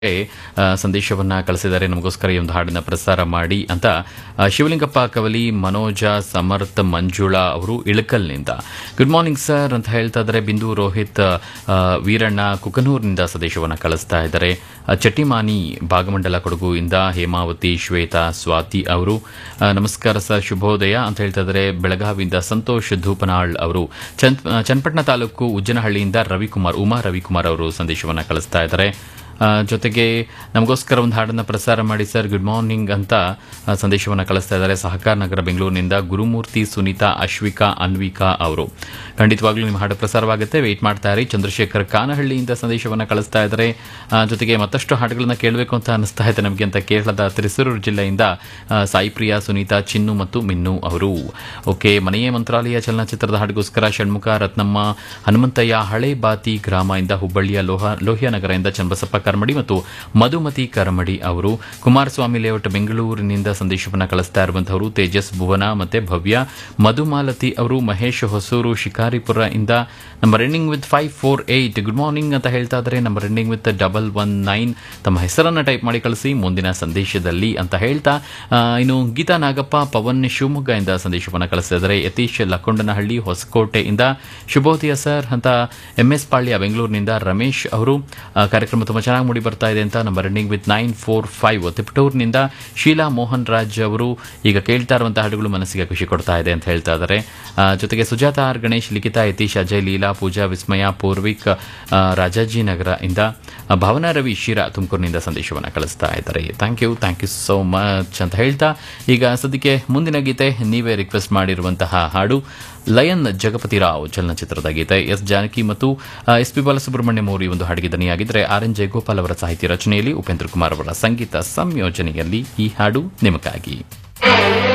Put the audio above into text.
ಆ, ಸಂದೇಶವನ್ನ ಕಳಿಸಿದ್ದಾರೆ ನಮಗೋಸ್ಕರ ಈ ಒಂದು ಹಾಡನ್ನ ಪ್ರಸಾರ ಮಾಡಿ ಅಂತ ಆ, ಶಿವಲಿಂಗಪ್ಪ ಕವಲಿ ಮನೋಜ ಸಮರ್ಥ್ ಮಂಜುಳಾ ಅವರು ಇಳಕಲ್ನಿಂದ ಗುಡ್ ಮಾರ್ನಿಂಗ್ ಸರ್ ಅಂತ ಹೇಳ್ತಾ ಇದ್ದಾರೆ ಬಿಂದು ರೋಹಿತ್ ಆ, ವೀರಣ್ಣ ಕುಕನೂರಿನಿಂದ ಸಂದೇಶವನ್ನ ಕಳಿಸ್ತಾ ಇದ್ದಾರೆ ಆ, ಚಟ್ಟಿಮಾನಿ ಭಾಗಮಂಡಲ ಕೊಡಗು ಇಂದ ಹೇಮಾವತಿ ಶ್ವೇತಾ ಸ್ವಾತಿ ಅವರು ಆ, ನಮಸ್ಕಾರ ಸರ್ ಶುಭೋದಯ ಅಂತ ಹೇಳ್ತಾ ಇದ್ದಾರೆ ಬೆಳಗಾವಿಯಿಂದ ಸಂತೋಷ್ ಧೂಪನಾಳ್ ಅವರು ಚನ್- ಆ, ಚನ್ನಪಟ್ಟಣ ತಾಲೂಕು ಉಜ್ಜನಹಳ್ಳಿಯಿಂದ ರವಿಕುಮಾರ್ ಉಮಾ ರವಿಕುಮಾರ್ ಅವರು ಸಂದೇಶವನ್ನ ಕಳಿಸ್ತಾ ಇದ್ದಾರೆ ಆ, ಜೊತೆಗೆ ನಮಗೋಸ್ಕರ ಒಂದು ಹಾಡನ್ನು ಪ್ರಸಾರ ಮಾಡಿ ಸರ್ ಗುಡ್ ಮಾರ್ನಿಂಗ್ ಅಂತ ಆ, ಸಂದೇಶವನ್ನು ಕಳಿಸ್ತಾ ಇದ್ದಾರೆ ಸಹಕಾರ ನಗರ ಬೆಂಗಳೂರಿನಿಂದ ಗುರುಮೂರ್ತಿ ಸುನೀತಾ ಅಶ್ವಿಕಾ ಅನ್ವಿಕಾ ಅವರು ಖಂಡಿತವಾಗ್ಲೂ ನಿಮ್ಮ ಹಾಡು ಪ್ರಸಾರವಾಗುತ್ತೆ ವೆಯ್ಟ್ ಮಾಡ್ತಾ ಇರಿ ಚಂದ್ರಶೇಖರ್ ಕಾನಹಳ್ಳಿಯಿಂದ ಸಂದೇಶವನ್ನು ಕಳಿಸ್ತಾ ಇದ್ದಾರೆ ಆ, ಜೊತೆಗೆ ಮತ್ತಷ್ಟು ಹಾಡುಗಳನ್ನ ಕೇಳಬೇಕು ಅಂತ ಅನಿಸ್ತಾ ಇದೆ ನಮಗೆ ಅಂತ ಕೇರಳದ ತ್ರಿಸೂರು ಜಿಲ್ಲೆಯಿಂದ ಆ, ಸಾಯಿ ಪ್ರಿಯಾ ಸುನೀತಾ ಚಿನ್ನು ಮತ್ತು ಮಿನ್ನು ಅವರು ಓಕೆ ಮನೆಯೇ ಮಂತ್ರಾಲಯ ಚಲನಚಿತ್ರದ ಹಾಡಿಗೋಸ್ಕರ ಷಣ್ಮುಖ ರತ್ನಮ್ಮ ಹನುಮಂತಯ್ಯ ಹಳೆ ಬಾತಿ ಗ್ರಾಮ ಇಂದ ಹುಬ್ಬಳ್ಳಿಯ ಲೋಹ ಲೋಹಿಯ ನಗರದಿಂದ ಚನ್ನಬಸಪ್ಪ ಕರ್ಮಡಿ ಮತ್ತು ಮಧುಮತಿ ಕರ್ಮಡಿ ಅವರು ಕುಮಾರಸ್ವಾಮಿ ಲೇಔಟ್ ಬೆಂಗಳೂರಿನಿಂದ ಸಂದೇಶವನ್ನು ಕಳಿಸ್ತಾ ಇರುವಂತಹವರು ತೇಜಸ್ ಭುವನ ಮತ್ತೆ ಭವ್ಯ ಮಧುಮಾಲತಿ ಅವರು ಮಹೇಶ್ ಹೊಸೂರು ಶಿಕಾರಿಪುರ ಇಂದ number ending with five four eight good morning ಅಂತ ಹೇಳ್ತಾ ಇದ್ದಾರೆ number ending with double one nine ತಮ್ಮ ಹೆಸರನ್ನ ಟೈಪ್ ಮಾಡಿ ಕಳಿಸಿ ಮುಂದಿನ ಸಂದೇಶದಲ್ಲಿ ಅಂತ ಹೇಳ್ತಾ ಆ, ಇನ್ನು ಗೀತಾ ನಾಗಪ್ಪ ಪವನ್ ಶಿವಮೊಗ್ಗ ಇಂದ ಸಂದೇಶವನ್ನು ಕಳಿಸ್ತಾ ಇದ್ದಾರೆ ಯತೀಶ್ ಲಕ್ಕೊಂಡನಹಳ್ಳಿ ಹೊಸಕೋಟೆಯಿಂದ ಶುಭೋದಯ ಸರ್ ಅಂತ ಎಂ ಎಸ್ ಪಾಳ್ಯ ಬೆಂಗಳೂರಿನಿಂದ ರಮೇಶ್ ಅವರು ಆ, ಕಾರ್ಯಕ್ರಮ ತುಂಬ ಚೆನ್ನಾಗಿ ಮೂಡಿ ಬರ್ತಾ ಇದೆ ಅಂತ number ending with nine four five ತಿಪಟೂರಿನಿಂದ ಶೀಲಾ ಮೋಹನ್ ರಾಜ್ ಅವರು ಈಗ ಕೇಳ್ತಾ ಇರುವಂತಹ ಹಾಡುಗಳು ಮನಸ್ಸಿಗೆ ಖುಷಿ ಕೊಡ್ತಾ ಇದೆ ಅಂತ ಹೇಳ್ತಾ ಇದ್ದಾರೆ ಆ, ಜೊತೆಗೆ ಸುಜಾತ ಆರ್ ಗಣೇಶ್ ಲಿಖಿತಾ ಯತೀಶ್ ಅಜಯ್ ಲೀಲಾ ಪೂಜಾ ವಿಸ್ಮಯ ಪೂರ್ವಿಕ್ ಆ, ರಾಜಾಜಿನಗರ ಇಂದ ಆ, ಭಾವನಾ ರವಿ ಶಿರಾ ತುಮಕೂರಿನಿಂದ ಸಂದೇಶವನ್ನು ಕಳಿಸ್ತಾ ಇದ್ದಾರೆ thank you thank you so much ಅಂತ ಹೇಳ್ತಾ ಈಗ ಸದ್ಯಕ್ಕೆ ಮುಂದಿನ ಗೀತೆ ನೀವೇ ರಿಕ್ವೆಸ್ಟ್ ಮಾಡಿರುವಂತಹ ಹಾಡು ಲಯನ್ ಜಗಪತಿ ರಾವ್ ಚಲನಚಿತ್ರದ ಗೀತೆ ಎಸ್ ಜಾನಕಿ ಮತ್ತು ಎಸ್ ಪಿ ಬಾಲಸುಬ್ರಹ್ಮಣ್ಯಂ ಅವರು ಈ ಒಂದು ಹಾಡಿಗೆ ದನಿಯಾಗಿದ್ದರೆ ಆರ್ ಎನ್ ಜಯಗೋಪಾಲ್ ಅವರ ಸಾಹಿತ್ಯ ರಚನೆಯಲ್ಲಿ ಉಪೇಂದ್ರ ಕುಮಾರ್ ಅವರ ಸಂಗೀತ ಸಂಯೋಜನೆಯಲ್ಲಿ ಈ ಹಾಡು ನಿಮಗಾಗಿ